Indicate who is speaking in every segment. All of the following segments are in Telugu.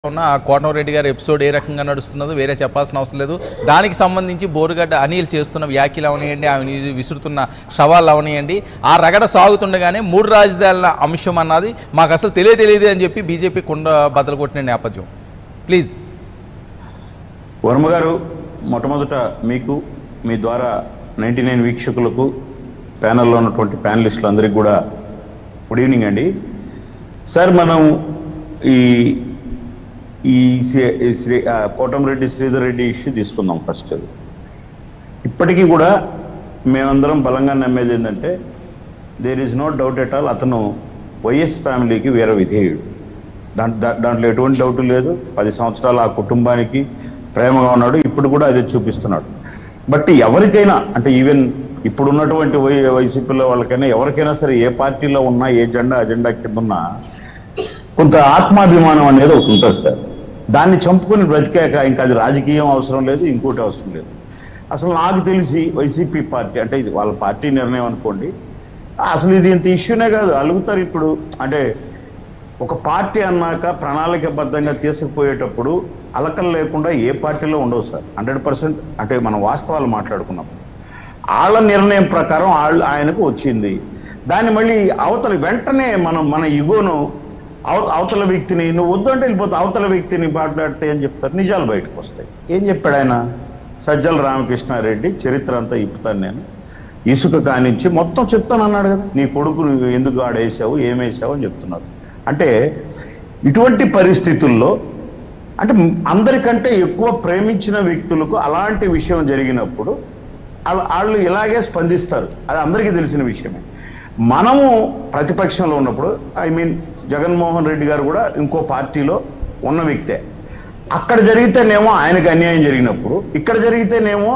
Speaker 1: ఉన్న ఆ కోటంరెడ్డి గారి ఎపిసోడ్ ఏ రకంగా నడుస్తున్నదో వేరే చెప్పాల్సిన అవసరం లేదు దానికి సంబంధించి బోరుగడ్డ అనిల్ చేస్తున్న వ్యాఖ్యలు అవనియండి ఆమె విసురుతున్న సవాళ్ళు అవనియండి ఆ రగడ సాగుతుండగానే మూడు రాజధానుల అంశం అన్నది మాకు అసలు తెలియ తెలియదు అని చెప్పి బీజేపీ కుండ బద్దలు కొట్టిన నేపథ్యం ప్లీజ్
Speaker 2: వర్మ గారు మొట్టమొదట మీకు మీ ద్వారా నైంటీ నైన్ వీక్షకులకు ప్యానెల్లో ఉన్నటువంటి ప్యానలిస్టులందరికీ కూడా గుడ్ ఈవినింగ్ అండి సార్ మనం ఈ ఈ శ్రీ- ఈ శ్రీ ఆ, కోటంరెడ్డి శ్రీధర్ రెడ్డి ఇష్యూ తీసుకుందాం ఫస్ట్ ఇప్పటికీ కూడా మేమందరం బలంగా నమ్మేది ఏంటంటే there is no doubt at all అతను వైఎస్ ఫ్యామిలీకి వీర విధేయుడు దాంట్ దా- దాంట్లో ఎటువంటి డౌట్ లేదు పది సంవత్సరాలు ఆ కుటుంబానికి ప్రేమగా ఉన్నాడు ఇప్పుడు కూడా అదే చూపిస్తున్నాడు బట్ ఎవరికైనా అంటే ఈవెన్ ఇప్పుడు ఉన్నటువంటి వై వైసీపీలో వాళ్ళకైనా ఎవరికైనా సరే ఏ పార్టీలో ఉన్నా ఏ జెండా అజెండా కింద ఉన్నా కొంత ఆత్మాభిమానం అనేది ఒకటి ఉంటుంది సార్ దాన్ని చంపుకొని బ్రతికాక ఇంకా అది రాజకీయం అవసరం లేదు ఇంకోటి అవసరం లేదు అసలు నాకు తెలిసి వైసీపీ పార్టీ అంటే ఇది వాళ్ళ పార్టీ నిర్ణయం అనుకోండి అసలు ఇది ఇంత ఇష్యూనే కాదు అలుగుతారు ఇప్పుడు అంటే ఒక పార్టీ అన్నాక ప్రణాళికబద్ధంగా తీసుకుపోయేటప్పుడు అలకలు లేకుండా ఏ పార్టీలో ఉండవు సార్ హండ్రెడ్ పర్సెంట్ అంటే మనం వాస్తవాలు మాట్లాడుకున్నాం వాళ్ళ నిర్ణయం ప్రకారం వాళ్ళు ఆయనకు వచ్చింది దాన్ని మళ్ళీ అవతల వెంటనే మనం మన ఇగోను అవ అవతల వ్యక్తిని నువ్వు వద్దంటే వెళ్ళిపోతే అవతల వ్యక్తిని మాట్లాడితే ఏం చెప్తారు నిజాలు బయటకు వస్తాయి ఏం చెప్పాడు ఆయన సజ్జల రామకృష్ణారెడ్డి చరిత్ర అంతా ఇప్పుతాను నేను ఇసుక కానించి మొత్తం చెప్తాను అన్నాడు కదా నీ కొడుకు నువ్వు ఎందుకు ఆడేసావు ఏమేసావు అని చెప్తున్నారు అంటే ఇటువంటి పరిస్థితుల్లో అంటే అందరికంటే ఎక్కువ ప్రేమించిన వ్యక్తులకు అలాంటి విషయం జరిగినప్పుడు వాళ్ళ- వాళ్ళు ఇలాగే స్పందిస్తారు అది అందరికీ తెలిసిన విషయమే మనము ప్రతిపక్షంలో ఉన్నప్పుడు ఐ మీన్ జగన్మోహన్ రెడ్డి గారు కూడా ఇంకో పార్టీలో ఉన్న వ్యక్తే అక్కడ జరిగితేనేమో ఆయనకు అన్యాయం జరిగినప్పుడు ఇక్కడ జరిగితేనేమో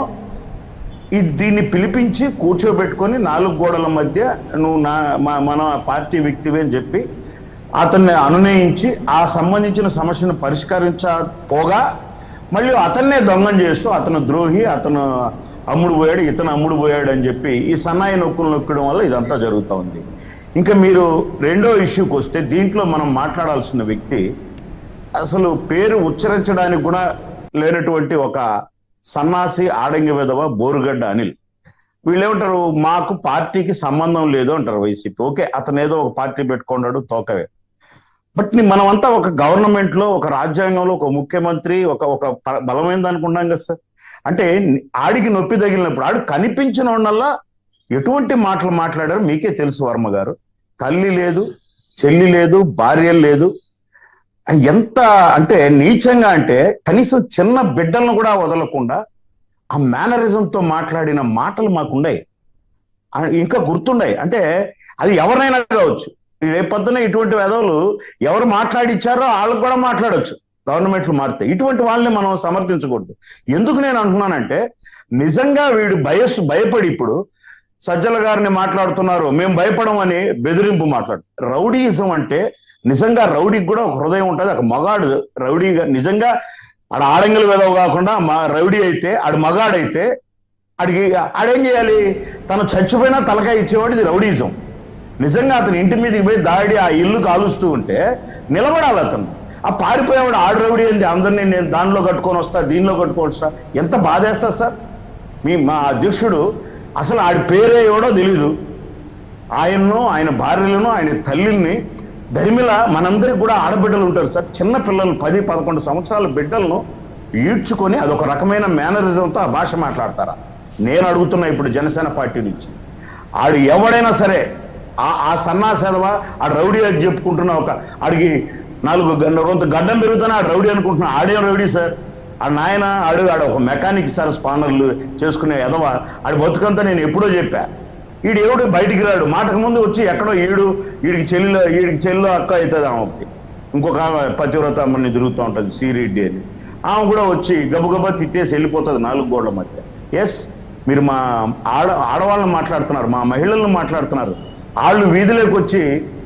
Speaker 2: ఈ దీన్ని పిలిపించి కూర్చోబెట్టుకొని నాలుగు గోడల మధ్య నువ్వు నా మా- మన పార్టీ వ్యక్తివే అని చెప్పి అతన్ని అనునయించి ఆ సంబంధించిన సమస్యను పరిష్కరించపోగా మళ్ళీ అతన్నే దొంగం చేస్తూ అతను ద్రోహి అతను అమ్ముడు పోయాడు ఇతను అమ్ముడు పోయాడు అని చెప్పి ఈ సన్నాయి నొక్కులు నొక్కడం వల్ల ఇదంతా జరుగుతూ ఉంది ఇంకా మీరు రెండో ఇష్యూకి వస్తే దీంట్లో మనం మాట్లాడాల్సిన వ్యక్తి అసలు పేరు ఉచ్చరించడానికి కూడా లేనటువంటి ఒక సన్నాసి ఆడంగి విధవ బోరుగడ్డ అనిల్ వీళ్ళు ఏమంటారు మాకు పార్టీకి సంబంధం లేదు అంటారు వైసీపీ ఓకే అతను ఏదో ఒక పార్టీ పెట్టుకున్నాడు తోకవే బట్ ని- మనమంతా ఒక గవర్నమెంట్ లో ఒక రాజ్యాంగంలో ఒక ముఖ్యమంత్రి ఒక ఒక ప- బలమైనది అనుకున్నాం కదా సార్ అంటే ఆడికి నొప్పి తగిలినప్పుడు ఆడు కనిపించిన వాళ్ళల్లా ఎటువంటి మాటలు మాట్లాడారు మీకే తెలుసు వర్మ గారు తల్లి లేదు చెల్లి లేదు భార్య లేదు ఎంత అంటే నీచంగా అంటే కనీసం చిన్న బిడ్డలను కూడా వదలకుండా ఆ మేనరిజంతో మాట్లాడిన మాటలు మాకుండాయి ఆ, ఇంకా గుర్తుండాయి అంటే అది ఎవరినైనా కావచ్చు రేపొద్దున ఇటువంటి వెధవులు ఎవరు మాట్లాడిచ్చారో వాళ్ళకు కూడా మాట్లాడొచ్చు గవర్నమెంట్లు మారితే ఇటువంటి వాళ్ళని మనం సమర్థించకూడదు ఎందుకు నేను అంటున్నానంటే నిజంగా వీడు భయస్సు భయపడి ఇప్పుడు సజ్జల గారిని మాట్లాడుతున్నారు మేము భయపడమని బెదిరింపు మాట్లాడు రౌడీయిజం అంటే నిజంగా రౌడీకి కూడా ఒక హృదయం ఉంటుంది ఒక మగాడు రౌడీగా నిజంగా ఆడ ఆడంగుల వెదవ కాకుండా మా రౌడీ అయితే ఆడు మగాడైతే ఆడికి ఆడేం చేయాలి తను చచ్చిపోయినా తలకాయ ఇచ్చేవాడు ఇది రౌడీజం నిజంగా అతను ఇంటి మీదకి పోయి దాడి ఆ ఇల్లు కాలుస్తూ ఉంటే నిలబడాలి అతను ఆ పారిపోయేవాడు ఆడు రౌడీ ఏంది అందరినీ నేను దానిలో కట్టుకొని వస్తా దీనిలో కట్టుకొని వస్తా ఎంత బాధేస్తా సార్ మీ మా అధ్యక్షుడు అసలు ఆడి పేరే ఎవడో తెలీదు ఆయన్ను ఆయన భార్యలను ఆయన తల్లిని ధర్మిల మనందరికి కూడా ఆడబిడ్డలు ఉంటారు సార్ చిన్న పిల్లలు పది పదకొండు సంవత్సరాల బిడ్డలను ఈడ్చుకొని అదొక రకమైన మేనరిజంతో ఆ భాష మాట్లాడతారా నేను అడుగుతున్నా ఇప్పుడు జనసేన పార్టీ నుంచి ఆడు ఎవడైనా సరే ఆ ఆ సన్నాసెదవ ఆ రౌడీ అని చెప్పుకుంటున్న ఒక ఆడికి నాలుగు గంట కొంత గడ్డం పెరుగుతున్నా ఆడు రౌడీ అనుకుంటున్నా ఆడేం రౌడీ సార్ ఆ నాయన ఆడు ఆడ ఒక మెకానిక్ సార్ స్పానర్లు చేసుకునే ఎదవ ఆడి బతుకంతా నేను ఎప్పుడో చెప్పా ఈడు ఎవడు బయటికి రాడు మాటకు ముందు వచ్చి ఎక్కడో ఈడు ఈడికి చెల్లిలో ఈడికి చెల్లిలో అక్క అవుతుంది ఆమెకి ఇంకొక ఆమె పతివ్రత అమ్మని తిరుగుతూ ఉంటుంది శ్రీరెడ్డి అని ఆమె కూడా వచ్చి గబగబా తిట్టేసి వెళ్ళిపోతుంది నాలుగు గోడల మధ్య ఎస్ మీరు మా ఆడ ఆడవాళ్ళని మాట్లాడుతున్నారు మా మహిళలను మాట్లాడుతున్నారు వాళ్ళు వీధిలోకి వచ్చి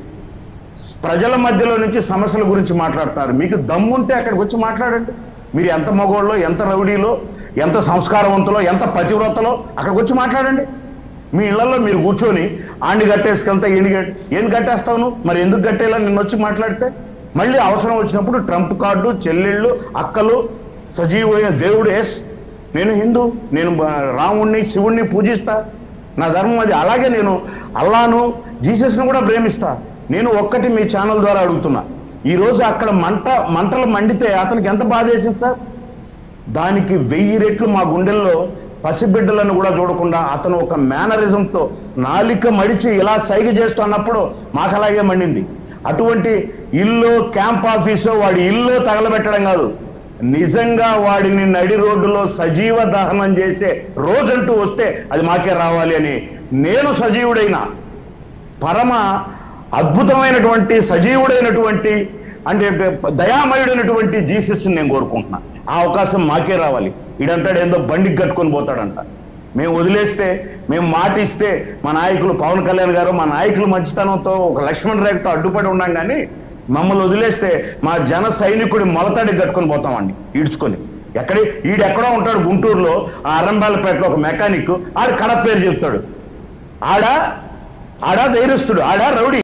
Speaker 2: ప్రజల మధ్యలో నుంచి సమస్యల గురించి మాట్లాడుతున్నారు మీకు దమ్ముంటే అక్కడికి వచ్చి మాట్లాడండి మీరు ఎంత మగోళ్ళో ఎంత రౌడీలో ఎంత సంస్కారవంతులో ఎంత పతివ్రతలో అక్కడికి వచ్చి మాట్లాడండి మీ ఇళ్లలో మీరు కూర్చొని ఆండి కట్టేసుకెళ్తా ఈయన కట్ ఏం కట్టేస్తావు నువ్వు మరి ఎందుకు కట్టేలా నిన్ను వచ్చి మాట్లాడితే మళ్ళీ అవసరం వచ్చినప్పుడు ట్రంప్ కార్డు చెల్లెళ్ళు అక్కలు సజీవమైన దేవుడు ఎస్ నేను హిందూ నేను బ- రాముణ్ణి శివుణ్ణి పూజిస్తా నా ధర్మం అది అలాగే నేను అల్లాను జీసస్ను కూడా ప్రేమిస్తా నేను ఒక్కటి మీ ఛానల్ ద్వారా అడుగుతున్నా ఈరోజు అక్కడ మంట మంటలు మండితే అతనికి ఎంత బాధ వేసింది సార్ దానికి వెయ్యి రెట్లు మా గుండెల్లో పసిబిడ్డలను కూడా చూడకుండా అతను ఒక మేనరిజంతో నాలిక మడిచి ఇలా సైగ చేస్తూ అన్నప్పుడు మాకు అలాగే మండింది అటువంటి ఇల్లు క్యాంప్ ఆఫీసో వాడి ఇల్లు తగలబెట్టడం కాదు నిజంగా వాడిని నడి రోడ్డులో సజీవ దహనం చేసే రోజంటూ వస్తే అది మాకే రావాలి అని నేను సజీవుడైన పరమ అద్భుతమైనటువంటి సజీవుడైనటువంటి అంటే దయామయుడైనటువంటి జీసస్ నేను కోరుకుంటున్నా ఆ అవకాశం మాకే రావాలి ఈడంటాడు ఏందో బండికి కట్టుకొని పోతాడంట మేము వదిలేస్తే మేము మాట ఇస్తే మా నాయకులు పవన్ కళ్యాణ్ గారు మా నాయకులు మంచితనంతో ఒక లక్ష్మణ్ రేఖతో అడ్డుపడి ఉన్నాం కానీ మమ్మల్ని వదిలేస్తే మా జన సైనికుడి మొలతాడికి కట్టుకొని పోతామండి ఈడ్చుకొని ఎక్కడి ఈడెక్కడో ఉంటాడు గుంటూరులో ఆ అరంబాలపేటలో ఒక మెకానిక్ ఆడు కడప పేరు చెప్తాడు ఆడ ఆడ ధైర్యస్తుడు ఆడ రౌడీ